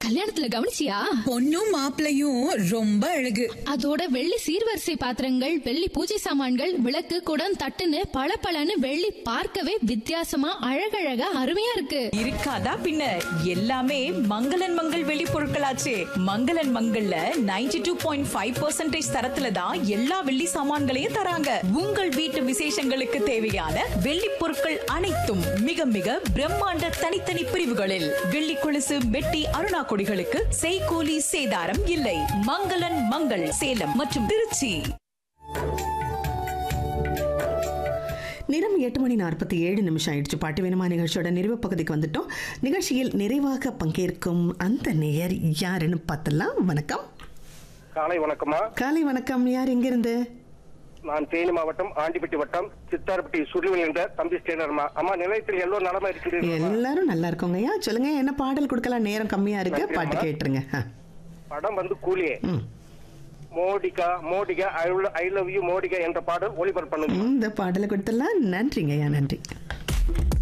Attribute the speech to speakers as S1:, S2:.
S1: கல்யாணத்துல கவனிச்சியா
S2: பொண்ணும் மாப்பிளையும் ரொம்ப அழகு
S1: அதோட வெள்ளி சீர்வரிசை பாத்திரங்கள் வெள்ளி பூஜை சாமான்கள் விளக்கு குடம் தட்டுன்னு பளபளன்னு வெள்ளி பார்க்கவே வித்தியாசமா அழகழகா அருமையா இருக்கு
S3: இருக்காதா பின்ன எல்லாமே மங்களன் மங்கள் வெளி பொருட்களாச்சே மங்களன் மங்கள்ல 92.5% டூ பாயிண்ட் ஃபைவ் தரத்துல தான் எல்லா வெள்ளி சாமான்களையும் தராங்க உங்கள் வீட்டு விசேஷங்களுக்கு தேவையான வெள்ளி பொருட்கள் அனைத்தும் மிக மிக பிரம்மாண்ட தனித்தனி பிரிவுகளில் வெள்ளி கொலுசு மெட்டி அருணா கொடிகளுக்கு செய்கூலி சேதாரம் இல்லை மங்களன் மங்கள் சேலம் மற்றும் திருச்சி
S4: நேரம் எட்டு மணி நாற்பத்தி ஏழு நிமிஷம் ஆயிடுச்சு பாட்டு வேணுமா நிகழ்ச்சியோட நிறைவு பகுதிக்கு வந்துட்டோம் நிகழ்ச்சியில் நிறைவாக பங்கேற்கும் அந்த நேயர் யாருன்னு பார்த்தலாம் வணக்கம்
S5: காலை வணக்கம்மா
S4: காலை வணக்கம் யார் எங்கிருந்து
S5: நான் தேனி மாவட்டம் ஆண்டிப்பட்டி வட்டம் சித்தார்பட்டி சுருளிவில் என்ற தம்பி ஸ்டேனர்மா அம்மா நிலையத்தில் எல்லோரும் நலமா இருக்கிறீர்கள்
S4: எல்லாரும் நல்லா இருக்கோங்க ஐயா சொல்லுங்க என்ன பாடல் கொடுக்கலாம் நேரம் கம்மியா இருக்கு
S5: நன்றி,
S4: பாட்டு
S5: அம்மா.
S4: கேட்டுருங்க ஆ.
S5: படம் வந்து கூலியே
S4: ம்.
S5: மோடிகா மோடிகா ஐ லவ் யூ மோடிகா என்ற பாடல் ஒளிபரப்பு பண்ணுங்க
S4: இந்த பாடலை கொடுத்துடலாம் நன்றிங்க ஐயா நன்றி